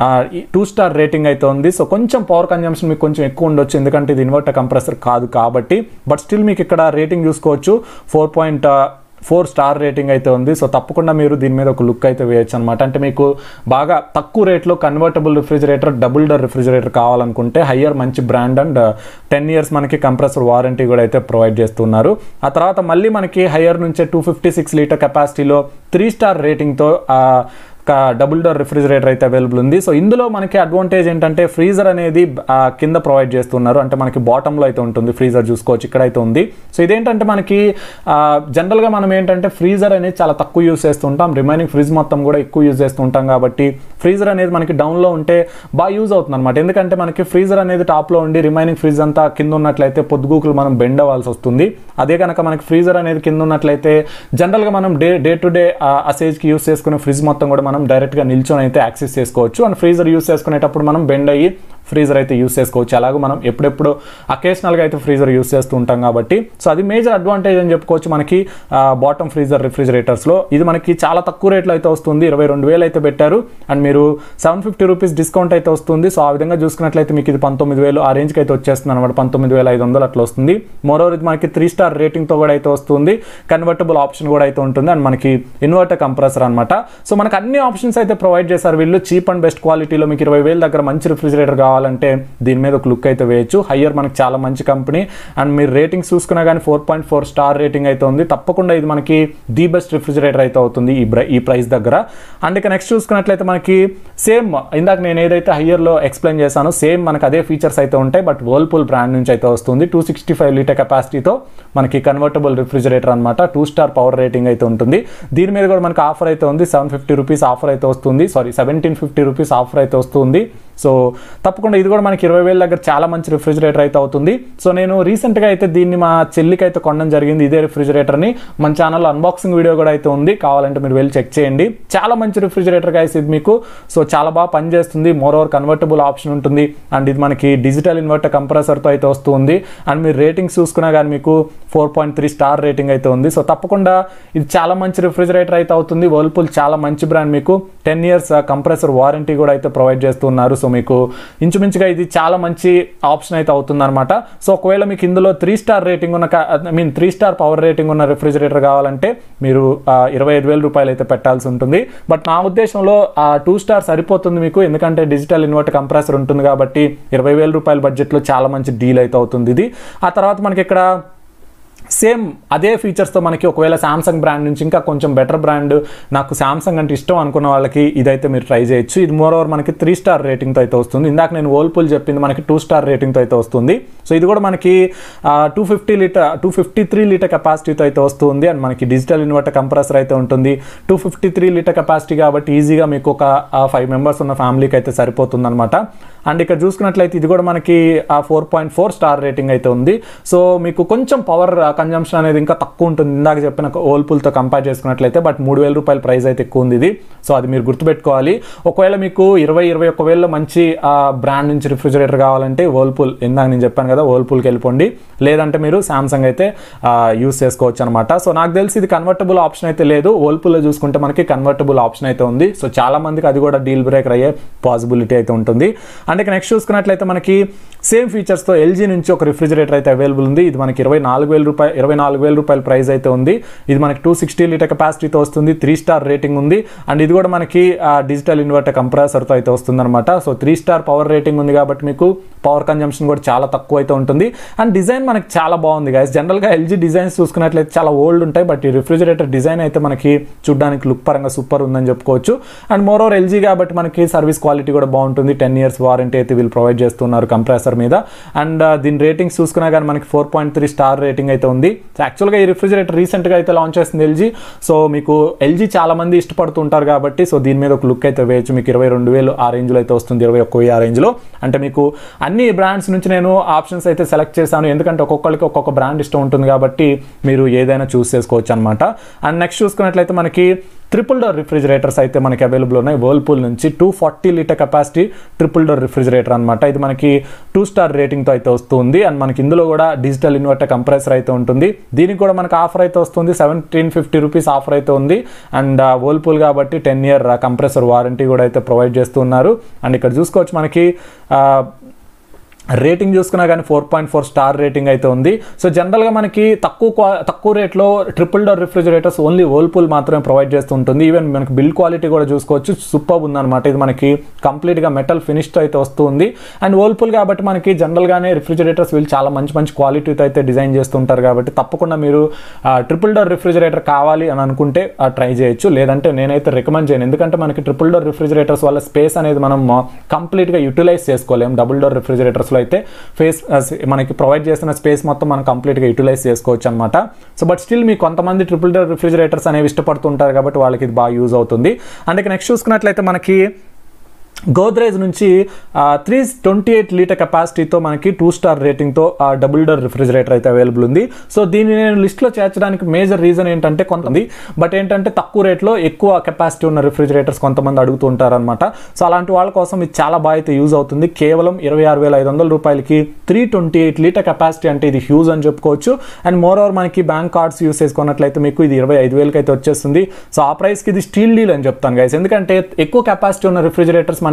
టూ స్టార్ రేటింగ్ అయితే ఉంది సో కొంచెం పవర్ కన్జంప్షన్ మీకు కొంచెం ఎక్కువ ఉండొచ్చు ఎందుకంటే ఇది ఇన్వర్టర్ కంప్రెసర్ కాదు కాబట్టి బట్ స్టిల్ మీకు ఇక్కడ రేటింగ్ చూసుకోవచ్చు four point four star rating అయితే ఉంది సో తప్పకుండా మీరు దీని మీద ఒక లుక్ అయితే వేయచ్చు అనమాట అంటే మీకు బాగా తక్కువ రేట్లో convertible refrigerator double door refrigerator కావాలనుకుంటే హయ్యర్ మంచి బ్రాండ్ అండ్ టెన్ ఇయర్స్ మనకి కంప్రెసర్ వారంటీ కూడా అయితే ప్రొవైడ్ చేస్తున్నారు ఆ తర్వాత మళ్ళీ మనకి హయ్యర్ నుంచే టూ ఫిఫ్టీ సిక్స్ లీటర్ కెపాసిటీలో త్రీ స్టార్ రేటింగ్తో డబుల్ డోర్ రిఫ్రిజిరేటర్ అయితే అవైలబుల్ ఉంది సో ఇందులో మనకి అడ్వాంటేజ్ ఏంటంటే ఫ్రీజర్ అనేది ఆ, కింద ప్రొవైడ్ చేస్తున్నారు అంటే మనకి బాటంలో అయితే ఉంటుంది ఫ్రీజర్ చూసుకోవచ్చు ఇక్కడైతే ఉంది సో ఇదేంటంటే మనకి జనరల్గా మనం ఏంటంటే ఫ్రీజర్ అనేది చాలా తక్కువ యూస్ చేస్తుంటాం రిమైనింగ్ ఫ్రిడ్జ్ మొత్తం కూడా ఎక్కువ యూజ్ చేస్తుంటాం కాబట్టి ఫ్రీజర్ అనేది మనకి డౌన్లో ఉంటే బాగా యూజ్ అవుతుంది అనమాట ఎందుకంటే మనకి ఫ్రీజర్ అనేది టాప్లో ఉండి రిమైనింగ్ ఫ్రిడ్జ్ అంతా కింద ఉన్నట్లయితే పొద్దుగూకులు మనం బెండ్ అవ్వాల్సి వస్తుంది అదే కనుక మనకి ఫ్రీజర్ అనేది కింద ఉన్నట్లయితే జనరల్గా మనం డే డే టు డే అసేజ్కి యూస్ చేసుకునే ఫ్రిడ్జ్ మొత్తం కూడా మనం డైరెక్ట్గా నిల్చొని అయితే యాక్సెస్ చేసుకోవచ్చు అండ్ ఫ్రీజర్ యూస్ చేసుకునేటప్పుడు మనం బెండ్ అయ్యి ఫ్రీజర్ అయితే యూస్ చేసుకోవచ్చు అలాగే మనం ఎప్పుడెప్పుడు అకేషనల్గా అయితే ఫ్రీజర్ యూస్ చేస్తూ ఉంటాం కాబట్టి సో అది మేజర్ అడ్వాంటేజ్ అని చెప్పుకోవచ్చు మనకి బాటమ్ ఫ్రీజర్ రిఫ్రిజిరేటర్స్లో ఇది మనకి చాలా తక్కువ రేట్లో అయితే వస్తుంది ఇరవై రెండు వేలు అయితే పెట్టారు అండ్ మీరు సెవెన్ ఫిఫ్టీ రూపీస్ డిస్కౌంట్ అయితే వస్తుంది సో ఆ విధంగా చూసుకున్నట్లయితే మీకు ఇది పంతొమ్మిది వేలు ఆ రేంజ్కి అయితే వచ్చేస్తుంది అనమాట పంతొమ్మిది వేల ఐదు వందలు అట్లా వస్తుంది మోరోవర్ ఇది మనకి త్రీ స్టార్ రేటింగ్తో కూడా అయితే వస్తుంది కన్వర్టబుల్ ఆప్షన్ కూడా అయితే ఉంటుంది అండ్ మనకి ఇన్వర్టర్ కంప్రెసర్ అనమాట సో మనకి అన్ని ఆప్షన్స్ అయితే ప్రొవైడ్ చేశారు వీళ్ళు చీప్ అండ్ బెస్ట్ క్వాలిటీలో మీకు ఇరవై వేల దగ్గర మంచి రిఫ్రిజిరేటర్ కావాలంటే దీని మీద ఒక లుక్ అయితే వేయచ్చు హయ్యర్ మనకి చాలా మంచి కంపెనీ అండ్ మీరు రేటింగ్స్ చూసుకున్నా కానీ four point four star rating అయితే ఉంది తప్పకుండా ఇది మనకి ది బెస్ట్ రిఫ్రిజిరేటర్ అయితే అవుతుంది ఈ బ్ర- ఈ ప్రైస్ దగ్గర అండ్ ఇక నెక్స్ట్ చూసుకున్నట్లయితే మనకి సేమ్ ఇందాక నేను ఏదైతే హయ్యర్లో ఎక్స్ప్లెయిన్ చేశానో సేమ్ మనకి అదే ఫీచర్స్ అయితే ఉంటాయి బట్ వర్ల్పూల్ బ్రాండ్ నుంచి అయితే వస్తుంది టూ సిక్స్టీ ఫైవ్ లీటర్ కెపాసిటీతో మనకి కన్వర్టబుల్ రిఫ్రిజిరేటర్ అనమాట టూ స్టార్ పవర్ రేటింగ్ అయితే ఉంటుంది దీని మీద కూడా మనకి ఆఫర్ అయితే ఉంది సెవెన్ ఫిఫ్టీ రూపీస్ ఆఫర్ అయితే వస్తుంది sorry seventeen fifty rupees offer అయితే వస్తుంది సో తప్పకుండా ఇది కూడా మనకి ఇరవై వేల దగ్గర చాలా మంచి రిఫ్రిజిరేటర్ అయితే అవుతుంది సో నేను రీసెంట్గా అయితే దీన్ని మా చెల్లికి అయితే కొనడం జరిగింది ఇదే రిఫ్రిజిరేటర్ని మన ఛానల్లో అన్బాక్సింగ్ వీడియో కూడా అయితే ఉంది కావాలంటే మీరు వెళ్ళి చెక్ చేయండి చాలా మంచి రిఫ్రిజిరేటర్ గైస్ ఇది మీకు సో చాలా బాగా పనిచేస్తుంది మోర్ ఓవర్ కన్వర్టబుల్ ఆప్షన్ ఉంటుంది అండ్ ఇది మనకి డిజిటల్ ఇన్వర్టర్ కంప్రెసర్తో అయితే వస్తుంది అండ్ మీరు రేటింగ్స్ చూసుకున్నా కానీ మీకు four point three star rating అయితే ఉంది సో తప్పకుండా ఇది చాలా మంచి రిఫ్రిజిరేటర్ అయితే అవుతుంది వర్ల్పూల్ చాలా మంచి బ్రాండ్ మీకు టెన్ ఇయర్స్ కంప్రెసర్ వారంటీ కూడా అయితే ప్రొవైడ్ చేస్తున్నారు సో మీకు ఇంచుమించుగా ఇది చాలా మంచి ఆప్షన్ అయితే అవుతుంది అనమాట సో ఒకవేళ మీకు ఇందులో త్రీ స్టార్ రేటింగ్ ఉన్న I mean three star power rating ఉన్న రిఫ్రిజిరేటర్ కావాలంటే మీరు ఇరవై ఐదు వేల రూపాయలు అయితే పెట్టాల్సి ఉంటుంది బట్ నా ఉద్దేశంలో టూ స్టార్ సరిపోతుంది మీకు ఎందుకంటే డిజిటల్ ఇన్వర్టర్ కంప్రెసర్ ఉంటుంది కాబట్టి ఇరవై వేల రూపాయల బడ్జెట్లో చాలా మంచి డీల్ అయితే అవుతుంది ఇది ఆ తర్వాత మనకి ఇక్కడ సేమ్ అదే ఫీచర్స్తో మనకి ఒకవేళ శాంసంగ్ బ్రాండ్ నుంచి ఇంకా కొంచెం బెటర్ బ్రాండ్ నాకు శాంసంగ్ అంటే ఇష్టం అనుకున్న వాళ్ళకి ఇదైతే మీరు ట్రై చేయొచ్చు ఇది మోర్ ఓవర్ మనకి త్రీ స్టార్ రేటింగ్తో అయితే వస్తుంది ఇందాక నేను ఓల్పూల్ చెప్పింది మనకి టూ స్టార్ రేటింగ్తో అయితే వస్తుంది సో ఇది కూడా మనకి two fifty litre two fifty three litre కెపాసిటీతో అయితే వస్తుంది అండ్ మనకి డిజిటల్ ఇన్వర్టర్ కంప్రెసర్ అయితే ఉంటుంది two fifty three litre capacity కాబట్టి ఈజీగా మీకు ఒక ఫైవ్ మెంబర్స్ ఉన్న ఫ్యామిలీకి అయితే సరిపోతుంది అనమాట అండ్ ఇక్కడ చూసుకున్నట్లయితే ఇది కూడా మనకి four point four star rating అయితే ఉంది సో మీకు కొంచెం పవర్ కన్జంప్షన్ అనేది ఇంకా తక్కువ ఉంటుంది ఇందాక చెప్పిన ఓల్పుల్తో కంపేర్ చేసుకున్నట్లయితే బట్ మూడు వేల రూపాయల ప్రైస్ అయితే ఎక్కువ ఉంది ఇది సో అది మీరు గుర్తుపెట్టుకోవాలి ఒకవేళ మీకు ఇరవై ఇరవై ఒక్క వేలలో మంచి బ్రాండ్ నుంచి రిఫ్రిజిరేటర్ కావాలంటే ఓల్పుల్ ఇందాక నేను చెప్పాను కదా ఓల్పుల్కి వెళ్ళిపోండి లేదంటే మీరు సామ్సంగ్ అయితే యూస్ చేసుకోవచ్చు అనమాట సో నాకు తెలిసి ఇది కన్వర్టబుల్ ఆప్షన్ అయితే లేదు ఓల్పుల్లో చూసుకుంటే మనకి కన్వర్టబుల్ ఆప్షన్ అయితే ఉంది సో చాలా మందికి అది కూడా డీల్ బ్రేకర్ అయ్యే పాసిబిలిటీ అయితే ఉంటుంది అండ్ ఇక నెక్స్ట్ చూసుకున్నట్లయితే మనకి సేమ్ ఫీచర్స్తో ఎల్జీ నుంచి ఒక రిఫ్రిజిరేటర్ అయితే అవైలబుల్ ఉంది ఇది మనకి ఇరవై నాలుగు వేల రూపాయలు ఇరవై నాలుగు వేల రూపాయల ప్రైస్ అయితే ఉంది ఇది మనకి టూ సిక్స్టీ లీటర్ కెపాసిటీతో వస్తుంది త్రీ స్టార్ రేటింగ్ ఉంది అండ్ ఇది కూడా మనకి డిజిటల్ ఇన్వర్టర్ కంప్రెసర్తో అయితే వస్తుంది అనమాట so three star power rating ఉంది కాబట్టి మీకు పవర్ కన్జంప్షన్ కూడా చాలా తక్కువ అయితే ఉంటుంది అండ్ డిజైన్ మనకి చాలా బాగుంది గైస్ జనరల్గా ఎల్జీ డిజైన్స్ చూసుకున్నట్లయితే చాలా ఓల్డ్ ఉంటాయి బట్ ఈ రిఫ్రిజిరేటర్ డిజైన్ అయితే మనకి చూడడానికి లుక్ పరంగా సూపర్ ఉందని చెప్పుకోవచ్చు అండ్ మోర్ ఓవర్ ఎల్జీ కాబట్టి మనకి సర్వీస్ క్వాలిటీ కూడా బాగుంటుంది టెన్ ఇయర్స్ వారంటీ అయితే వీళ్ళు ప్రొవైడ్ చేస్తున్నారు కంప్రెసర్ మీద అండ్ దీని రేటింగ్స్ చూసుకున్నా కానీ మనకి four point three star rating అయితే ఉంది సో యాక్చువల్గా ఈ రిఫ్రిజిరేటర్ రీసెంట్గా అయితే లాంచ్ చేస్తుంది ఎల్జీ సో మీకు ఎల్జీ చాలా మంది ఇష్టపడుతుంటారు కాబట్టి సో దీని మీద ఒక లుక్ అయితే వేయచ్చు మీకు ఇరవై రెండు వేలు ఆ రేంజ్లో అయితే వస్తుంది ఇరవై ఒక్క వెయ్యి ఆ రేంజ్లో అంటే మీకు అన్ని బ్రాండ్స్ నుంచి నేను ఆప్షన్స్ అయితే సెలెక్ట్ చేశాను ఎందుకంటే ఒక్కొక్కరికి ఒక్కొక్క బ్రాండ్ ఇష్టం ఉంటుంది కాబట్టి మీరు ఏదైనా చూస్ చేసుకోవచ్చు అనమాట అండ్ నెక్స్ట్ చూసుకున్నట్లయితే మనకి ట్రిపుల్ డోర్ రిఫ్రిజిరేటర్స్ అయితే మనకి అవైలబుల్ ఉన్నాయి వర్ల్పూల్ నుంచి two forty litre capacity triple door refrigerator అనమాట ఇది మనకి టూ స్టార్ రేటింగ్తో అయితే వస్తుంది అండ్ మనకి ఇందులో కూడా డిజిటల్ ఇన్వర్టర్ కంప్రెసర్ అయితే ఉంటుంది దీనికి కూడా మనకి ఆఫర్ అయితే వస్తుంది సెవెంటీన్ ఫిఫ్టీ రూపీస్ ఆఫర్ అయితే ఉంది అండ్ వర్ల్పూల్ కాబట్టి టెన్ ఇయర్ కంప్రెసర్ వారంటీ కూడా అయితే ప్రొవైడ్ చేస్తున్నారు అండ్ ఇక్కడ చూసుకోవచ్చు మనకి రేటింగ్ చూసుకున్నా కానీ four point four star rating అయితే ఉంది సో జనరల్గా మనకి తక్కువ క్వా తక్కువ రేట్లో triple door refrigerators only Whirlpool మాత్రమే ప్రొవైడ్ చేస్తూ ఉంటుంది ఈవెన్ మనకి బిల్డ్ క్వాలిటీ కూడా చూసుకోవచ్చు సూపర్ ఉందన్నమాట ఇది మనకి కంప్లీట్గా మెటల్ ఫినిష్తో అయితే వస్తుంది అండ్ ఓల్పూల్ కాబట్టి మనకి జనరల్గానే రిఫ్రిజిరేటర్స్ వీళ్ళు చాలా మంచి మంచి క్వాలిటీతో అయితే డిజైన్ చేస్తుంటారు కాబట్టి తప్పకుండా మీరు ట్రిపుల్ డోర్ రిఫ్రిజిరేటర్ కావాలి అని అనుకుంటే ట్రై చేయొచ్చు లేదంటే నేనైతే రికమెండ్ చేయను ఎందుకంటే మనకి ట్రిపుల్ డోర్ రిఫ్రిజిరేటర్స్ వల్ల స్పేస్ అనేది మనం కంప్లీట్గా యూటిలైజ్ చేసుకోలేం డబుల్ డోర్ రిఫ్రిజిరేటర్స్ అయితే ఫేస్ మనకి ప్రొవైడ్ చేసిన స్పేస్ మొత్తం మనం కంప్లీట్గా యూటిలైజ్ చేసుకోవచ్చు అనమాట సో బట్ స్టిల్ మీకు కొంతమంది ట్రిపుల్ డోర్ రిఫ్రిజిరేటర్స్ అనేవి ఇష్టపడుతుంటారు కాబట్టి వాళ్ళకి ఇది బాగా యూజ్ అవుతుంది అండ్ ఇక నెక్స్ట్ చూసుకున్నట్లయితే మనకి గోద్రేజ్ నుంచి త్రీ ట్వంటీ ఎయిట్ లీటర్ కెపాసిటీతో మనకి టూ స్టార్ రేటింగ్తో డబుల్ డోర్ రిఫ్రిజిరేటర్ అయితే అవైలబుల్ ఉంది సో దీన్ని నేను లిస్ట్లో చేర్చడానికి మేజర్ రీజన్ ఏంటంటే కొంతమంది బట్ ఏంటంటే తక్కువ రేట్లో ఎక్కువ కెపాసిటీ ఉన్న రిఫ్రిజిరేటర్స్ కొంతమంది అడుగుతూ ఉంటారనమాట సో అలాంటి వాళ్ళ కోసం ఇది చాలా బాగా అయితే యూజ్ అవుతుంది కేవలం ఇరవై ఆరు వేల ఐదు వందల రూపాయలకి three twenty eight litre capacity అంటే ఇది హ్యూజ్ అని చెప్పుకోవచ్చు అండ్ మోర్ ఓవర్ మనకి బ్యాంక్ కార్డ్స్ యూస్ చేసుకున్నట్లయితే మీకు ఇది ఇరవై ఐదు వేలకి అయితే వచ్చేస్తుంది సో ఆ ప్రైస్కి ఇది స్టీల్ డీల్ అని చెప్తాను గైస్ ఎందుకంటే ఎక్కువ కెపాసిటీ ఉన్న రిఫ్రిజిరేటర్స్ మనకి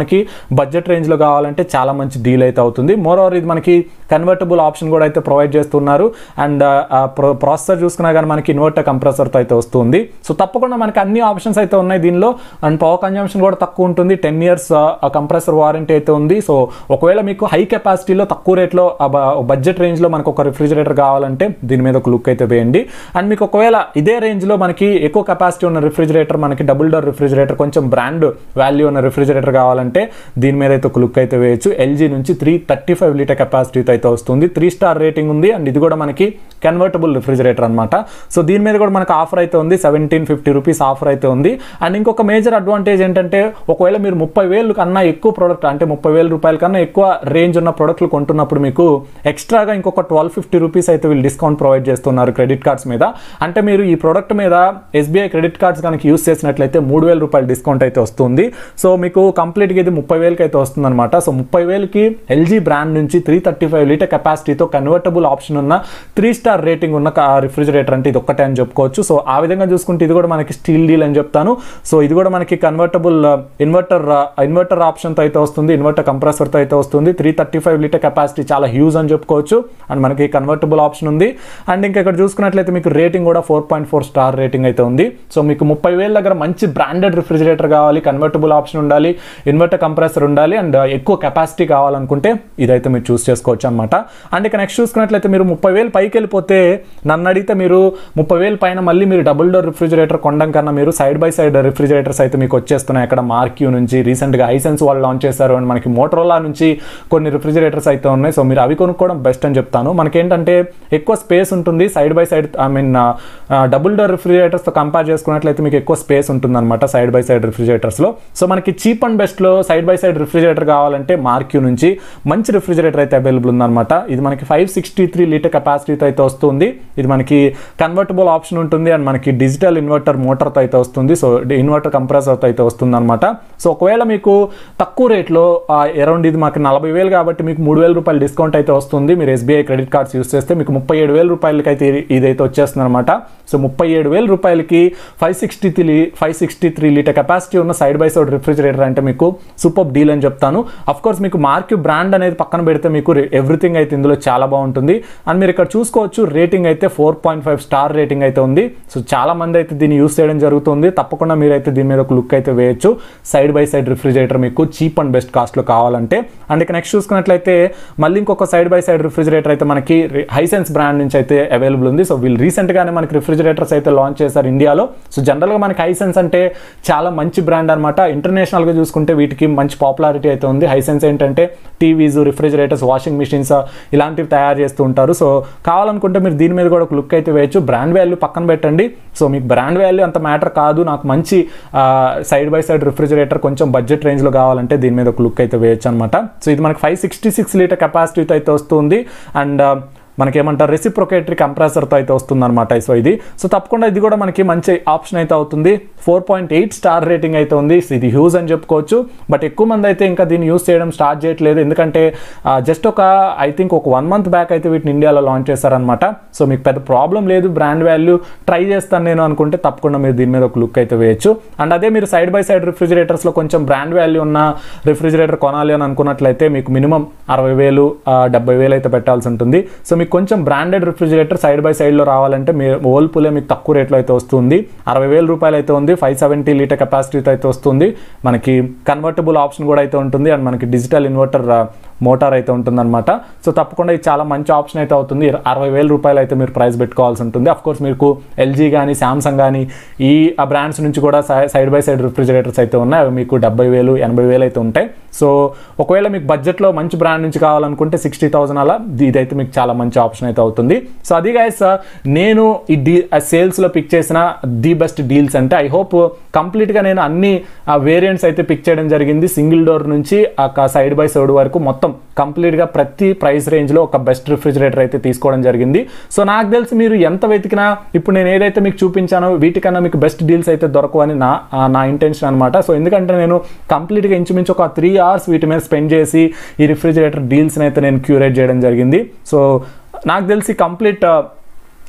మనకి బడ్జెట్ రేంజ్లో కావాలంటే చాలా మంచి డీల్ అయితే అవుతుంది మోర్ ఓవర్ ఇది మనకి కన్వర్టబుల్ ఆప్షన్ కూడా అయితే ప్రొవైడ్ చేస్తున్నారు అండ్ ప్రాసెసర్ చూసుకున్నా కానీ మనకి ఇన్వర్టర్ కంప్రెసర్తో అయితే వస్తుంది సో తప్పకుండా మనకి అన్ని ఆప్షన్స్ అయితే ఉన్నాయి దీనిలో అండ్ పవర్ కన్జంప్షన్ కూడా తక్కువ ఉంటుంది టెన్ ఇయర్స్ కంప్రెసర్ వారంటీ అయితే ఉంది సో ఒకవేళ మీకు హై కెపాసిటీలో తక్కువ రేట్లో బడ్జెట్ రేంజ్లో మనకు ఒక రిఫ్రిజిరేటర్ కావాలంటే దీని మీద ఒక లుక్ అయితే వేయండి అండ్ మీకు ఒకవేళ ఇదే రేంజ్లో మనకి ఎక్కువ కెపాసిటీ ఉన్న రిఫ్రిజిరేటర్ మనకి డబుల్ డోర్ రిఫ్రిజిరేటర్ కొంచెం బ్రాండ్ వాల్యూ ఉన్న రిఫ్రిజిరేటర్ కావాలంటే దీని మీద అయితే ఒక లుక్ అయితే వేయచ్చు ఎల్జీ నుంచి త్రీ థర్టీ ఫైవ్ లీటర్ కెపాసిటీతో అయితే వస్తుంది త్రీ స్టార్ రేటింగ్ ఉంది అండ్ ఇది కూడా మనకి కన్వర్టబుల్ రిఫ్రిజిరేటర్ అనమాట సో దీని మీద కూడా మనకు ఆఫర్ అయితే ఉంది సెవెంటీన్ ఫిఫ్టీ రూపీస్ ఆఫర్ అయితే ఉంది అండ్ ఇంకొక మేజర్ అడ్వాంటేజ్ ఏంటంటే ఒకవేళ మీరు ముప్పై వేలు కన్నా ఎక్కువ ప్రోడక్ట్ అంటే ముప్పై వేల రూపాయల కన్నా ఎక్కువ రేంజ్ ఉన్న ప్రోడక్ట్లు కొంటున్నప్పుడు మీకు ఎక్స్ట్రాగా ఇంకొక ట్వెల్వ్ ఫిఫ్టీ రూపీస్ అయితే వీళ్ళు డిస్కౌంట్ ప్రొవైడ్ చేస్తున్నారు క్రెడిట్ కార్డ్స్ మీద అంటే మీరు ఈ ప్రోడక్ట్ మీద ఎస్బీఐ క్రెడిట్ కార్డ్స్ కనుక యూస్ చేసినట్లయితే మూడు వేల రూపాయల డిస్కౌంట్ అయితే వస్తుంది సో మీకు కంప్లీట్గా ఇది ముప్పై వేలకి అయితే వస్తుంది అనమాట సో ముప్పై వేలకి ఎల్జీ బ్రాండ్ నుంచి త్రీ థర్టీ ఫైవ్ లీటర్ కెపాసిటీతో కన్వర్టబుల్ ఆప్షన్ ఉన్న త్రీ స్టార్ రేటింగ్ ఉన్న రిఫ్రిజిరేటర్ అంటే ఇది ఒక్కటే అని చెప్పుకోవచ్చు సో ఆ విధంగా చూసుకుంటే ఇది కూడా మనకి స్టీల్ డీల్ అని చెప్తాను సో ఇది కూడా మనకి కన్వర్టబుల్ ఇన్వర్టర్ ఇన్వర్టర్ ఆప్షన్తో అయితే వస్తుంది ఇన్వర్టర్ కంప్రెసర్తో అయితే వస్తుంది three thirty five litre capacity చాలా హ్యూజ్ అని చెప్పుకోవచ్చు అండ్ మనకి కన్వర్టబుల్ ఆప్షన్ ఉంది అండ్ ఇంకా ఇక్కడ చూసుకున్నట్లయితే మీకు రేటింగ్ కూడా four point four star rating అయితే ఉంది సో మీకు ముప్పై వేల దగ్గర మంచి బ్రాండెడ్ రిఫ్రిజిరేటర్ కావాలి కన్వర్టబుల్ ఆప్షన్ ఉండాలి ఇన్వర్టర్ కంప్రెసర్ ఉండాలి అండ్ ఎక్కువ కెపాసిటీ కావాలనుకుంటే ఇదైతే మీరు చూస్ చేసుకోవచ్చు అనమాట అండ్ ఇక నెక్స్ట్ చూసుకున్నట్లయితే మీరు ముప్పై వేలు పైకి వెళ్ళిపోతే నన్ను అడిగితే మీరు ముప్పై వేలు పైన మళ్ళీ మీరు డబుల్ డోర్ రిఫ్రిజిరేటర్ కొనడం కన్నా మీరు సైడ్ బై సైడ్ రిఫ్రిజిరేటర్స్ అయితే మీకు వచ్చేస్తున్నాయి అక్కడ మార్క్యూ నుంచి రీసెంట్గా హైసెన్స్ వాళ్ళు లాంచ్ చేశారు అండ్ మనకి మోటరోలా నుంచి కొన్ని రిఫ్రిజిరేటర్స్ అయితే ఉన్నాయి సో మీరు అవి కొనుక్కోవడం బెస్ట్ అని చెప్తాను మనకేంటంటే ఎక్కువ స్పేస్ ఉంటుంది side by side I mean double door రిఫ్రిజిరేటర్స్తో కంపేర్ చేసుకున్నట్లయితే మీకు ఎక్కువ స్పేస్ ఉంటుంది అనమాట సైడ్ బై సైడ్ రిఫ్రిజిరేటర్స్లో సో మనకి చీప్ అండ్ బెస్ట్లో సైడ్ బై సైడ్ రిఫ్రిజిరేటర్ కావాలంటే మార్క్యూ నుంచి మంచి రిఫ్రిజిరేటర్ అయితే అవైలబుల్ ఉందన్నమాట ఇది మనకి ఫైవ్ సిక్స్టీ త్రీ లీటర్ కెపాసిటీతో అయితే వస్తుంది ఇది మనకి కన్వర్టబుల్ ఆప్షన్ ఉంటుంది అండ్ మనకి డిజిటల్ ఇన్వర్టర్ మోటార్తో అయితే వస్తుంది సో ఇన్వర్టర్ కంప్రెసర్తో అయితే వస్తుంది అనమాట సో ఒకవేళ మీకు తక్కువ రేట్లో అరౌండ్ ఇది మాకు నలభై వేలు కాబట్టి మీకు మూడు వేల రూపాయలు డిస్కౌంట్ అయితే వస్తుంది మీరు ఎస్బీఐ క్రెడిట్ కార్డ్స్ యూస్ చేస్తే మీకు ముప్పై ఏడు వేల రూపాయలకి అయితే ఇదైతే వచ్చేస్తుంది అనమాట సో ముప్పై ఏడు వేల రూపాయలకి five sixty three five sixty three litre capacity ఉన్న సైడ్ బై సైడ్ రిఫ్రిజిరేటర్ అంటే మీకు సూపర్ డీల్ అని చెప్తాను అఫ్ కోర్స్ మీకు మార్క్యూ బ్రాండ్ అనేది పక్కన పెడితే మీకు ఎవ్రీథింగ్ అయితే ఇందులో చాలా బాగుంటుంది అండ్ మీరు ఇక్కడ చూసుకోవచ్చు రేటింగ్ అయితే four point five star rating అయితే ఉంది సో చాలా మంది అయితే దీన్ని యూస్ చేయడం జరుగుతుంది తప్పకుండా మీరైతే దీని మీద ఒక లుక్ అయితే వేయచ్చు సైడ్ బై సైడ్ రిఫ్రిజిరేటర్ మీకు చీప్ అండ్ బెస్ట్ కాస్ట్లో కావాలంటే అండ్ ఇక నెక్స్ట్ చూసుకున్నట్లయితే మళ్ళీ ఇంకొక సైడ్ బై సైడ్ రిఫ్రిజిరేటర్ అయితే మనకి హైసెన్స్ బ్రాండ్ నుంచి అయితే అవైలబుల్ ఉంది సో వీళ్ళు రీసెంట్గానే మనకి రిఫ్రిజిరేటర్స్ అయితే లాంచ్ చేశారు ఇండియాలో సో జనరల్గా మనకి హైసెన్స్ అంటే చాలా మంచి బ్రాండ్ అనమాట ఇంటర్నేషనల్గా చూసుకుంటే వీటికి మంచి పాపులారిటీ అయితే ఉంది హైసెన్స్ ఏంటంటే టీవీస్ రిఫ్రిజిరేటర్స్ వాషింగ్ మిషన్స్ ఇలాంటివి తయారు చేస్తూ ఉంటారు సో కావాలనుకుంటే మీరు దీని మీద కూడా ఒక లుక్ అయితే వేయచ్చు బ్రాండ్ వాల్యూ పక్కన పెట్టండి సో మీకు బ్రాండ్ వాల్యూ అంత మ్యాటర్ కాదు నాకు మంచి సైడ్ బై సైడ్ రిఫ్రిజిరేటర్ కొంచెం బడ్జెట్ రేంజ్లో కావాలంటే దీని మీద ఒక లుక్ అయితే వేయచ్చు అనమాట సో ఇది మనకి ఫైవ్ సిక్స్టీ సిక్స్ లీటర్ కెపాసిటీతో అయితే వస్తుంది అండ్ మనకేమంటారు రెసిప్రొకేటరీ కంప్రెసర్తో అయితే వస్తుందన్నమాట సో ఇది సో తప్పకుండా ఇది కూడా మనకి మంచి ఆప్షన్ అయితే అవుతుంది four point eight star rating అయితే ఉంది ఇది హ్యూజ్ అని చెప్పుకోవచ్చు బట్ ఎక్కువ మంది అయితే ఇంకా దీన్ని యూస్ చేయడం స్టార్ట్ చేయట్లేదు ఎందుకంటే జస్ట్ ఒక ఐ థింక్ ఒక వన్ మంత్ బ్యాక్ అయితే వీటిని ఇండియాలో లాంచ్ చేశారనమాట సో మీకు పెద్ద ప్రాబ్లం లేదు బ్రాండ్ వాల్యూ ట్రై చేస్తాను నేను అనుకుంటే తప్పకుండా మీరు దీని మీద ఒక లుక్ అయితే వేయచ్చు అండ్ అదే మీరు సైడ్ బై సైడ్ రిఫ్రిజిరేటర్స్లో కొంచెం బ్రాండ్ వాల్యూ ఉన్న రిఫ్రిజిరేటర్ కొనాలి అని అనుకున్నట్లయితే మీకు మినిమం అరవై వేలు డెబ్బై వేలు అయితే పెట్టాల్సి ఉంటుంది సో మీకు కొంచెం బ్రాండెడ్ రిఫ్రిజిరేటర్ సైడ్ బై సైడ్లో రావాలంటే మీ ఓల్పులే మీకు తక్కువ రేట్లో అయితే వస్తుంది అరవై వేల రూపాయలు అయితే ఉంది ఫైవ్ సెవెంటీ లీటర్ కెపాసిటీతో అయితే వస్తుంది మనకి కన్వర్టబుల్ ఆప్షన్ కూడా అయితే ఉంటుంది అండ్ మనకి డిజిటల్ ఇన్వర్టర్ మోటార్ అయితే ఉంటుందన్నమాట సో తప్పకుండా ఇది చాలా మంచి ఆప్షన్ అయితే అవుతుంది అరవై వేల రూపాయలు అయితే మీరు ప్రైస్ పెట్టుకోవాల్సి ఉంటుంది అఫ్ కోర్స్ మీకు ఎల్జీ కానీ శాంసంగ్ కానీ ఈ ఆ బ్రాండ్స్ నుంచి కూడా సైడ్ బై సైడ్ రిఫ్రిజిరేటర్స్ అయితే ఉన్నాయి అవి మీకు డెబ్బై వేలు ఎనభై వేలు అయితే ఉంటాయి సో ఒకవేళ మీకు బడ్జెట్లో మంచి బ్రాండ్ నుంచి కావాలనుకుంటే సిక్స్టీ థౌసండ్ అలా ఇదైతే మీకు చాలా మంచి ఆప్షన్ అయితే అవుతుంది సో అది గైస్ నేను ఈ డీ సేల్స్లో పిక్ చేసిన ది బెస్ట్ డీల్స్ అంటే ఐ హోప్ కంప్లీట్గా నేను అన్ని వేరియంట్స్ అయితే పిక్ చేయడం జరిగింది సింగిల్ డోర్ నుంచి ఆ సైడ్ బై సైడ్ వరకు మొత్తం కంప్లీట్గా ప్రతి ప్రైస్ రేంజ్లో ఒక బెస్ట్ రిఫ్రిజిరేటర్ అయితే తీసుకోవడం జరిగింది సో నాకు తెలిసి మీరు ఎంత వెతికినా ఇప్పుడు నేను ఏదైతే మీకు చూపించానో వీటికన్నా మీకు బెస్ట్ డీల్స్ అయితే దొరకవని నా నా ఇంటెన్షన్ అనమాట సో ఎందుకంటే నేను కంప్లీట్గా ఇంచుమించు ఒక త్రీ అవర్స్ వీటి మీద స్పెండ్ చేసి ఈ రిఫ్రిజిరేటర్ డీల్స్ని అయితే నేను క్యూరేట్ చేయడం జరిగింది సో నాకు తెలిసి కంప్లీట్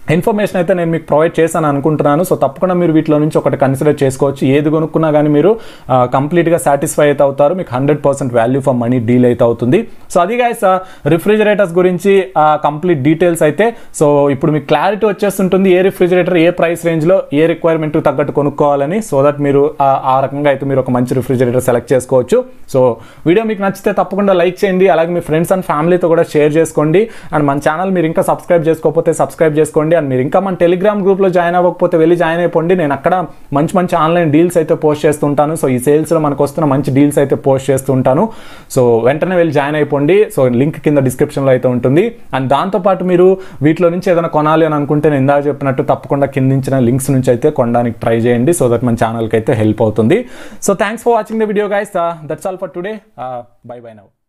ఇన్ఫర్మేషన్ అయితే నేను మీకు ప్రొవైడ్ చేశాను అనుకుంటున్నాను సో తప్పకుండా మీరు వీటిలో నుంచి ఒకటి కన్సిడర్ చేసుకోవచ్చు ఏది కొనుక్కున్నా కానీ మీరు కంప్లీట్గా సాటిస్ఫై అయితే అవుతారు మీకు hundred percent value for money deal అయితే అవుతుంది సో అది గాయస్ రిఫ్రిజిరేటర్స్ గురించి కంప్లీట్ డీటెయిల్స్ అయితే సో ఇప్పుడు మీకు క్లారిటీ వచ్చేస్తుంటుంది ఏ రిఫ్రిజిరేటర్ ఏ ప్రైస్ రేంజ్లో ఏ రిక్వైర్మెంట్ తగ్గట్టు కొనుక్కోవాలని సో దట్ మీరు ఆ- ఆ రకంగా అయితే మీరు ఒక మంచి రిఫ్రిజిరేటర్ సెలెక్ట్ చేసుకోవచ్చు సో వీడియో మీకు నచ్చితే తప్పకుండా లైక్ చేయండి అలాగే మీ ఫ్రెండ్స్ అండ్ ఫ్యామిలీతో కూడా షేర్ చేసుకోండి అండ్ మన ఛానల్ మీరు ఇంకా సబ్స్క్రైబ్ చేసుకోకపోతే సబ్స్క్రైబ్ చేసుకోండి అండ్ మీరు ఇంకా మన టెలిగ్రామ్ గ్రూప్లో జాయిన్ అవ్వకపోతే వెళ్ళి జాయిన్ అయిపోండి నేను అక్కడ మంచి మంచి ఆన్లైన్ డీల్స్ అయితే పోస్ట్ చేస్తుంటాను సో ఈ సేల్స్లో మనకు వస్తున్న మంచి డీల్స్ అయితే పోస్ట్ చేస్తుంటాను సో వెంటనే వెళ్ళి జాయిన్ అయిపోండి సో లింక్ కింద డిస్క్రిప్షన్లో అయితే ఉంటుంది అండ్ దాంతోపాటు మీరు వీటిలో నుంచి ఏదైనా కొనాలి అని అనుకుంటే నేను ఇందాక చెప్పినట్టు తప్పకుండా కిందించిన లింక్స్ నుంచి అయితే కొనడానికి ట్రై చేయండి సో దట్ మన ఛానల్కి అయితే హెల్ప్ అవుతుంది so thanks for watching the video guys that's all for today bye bye now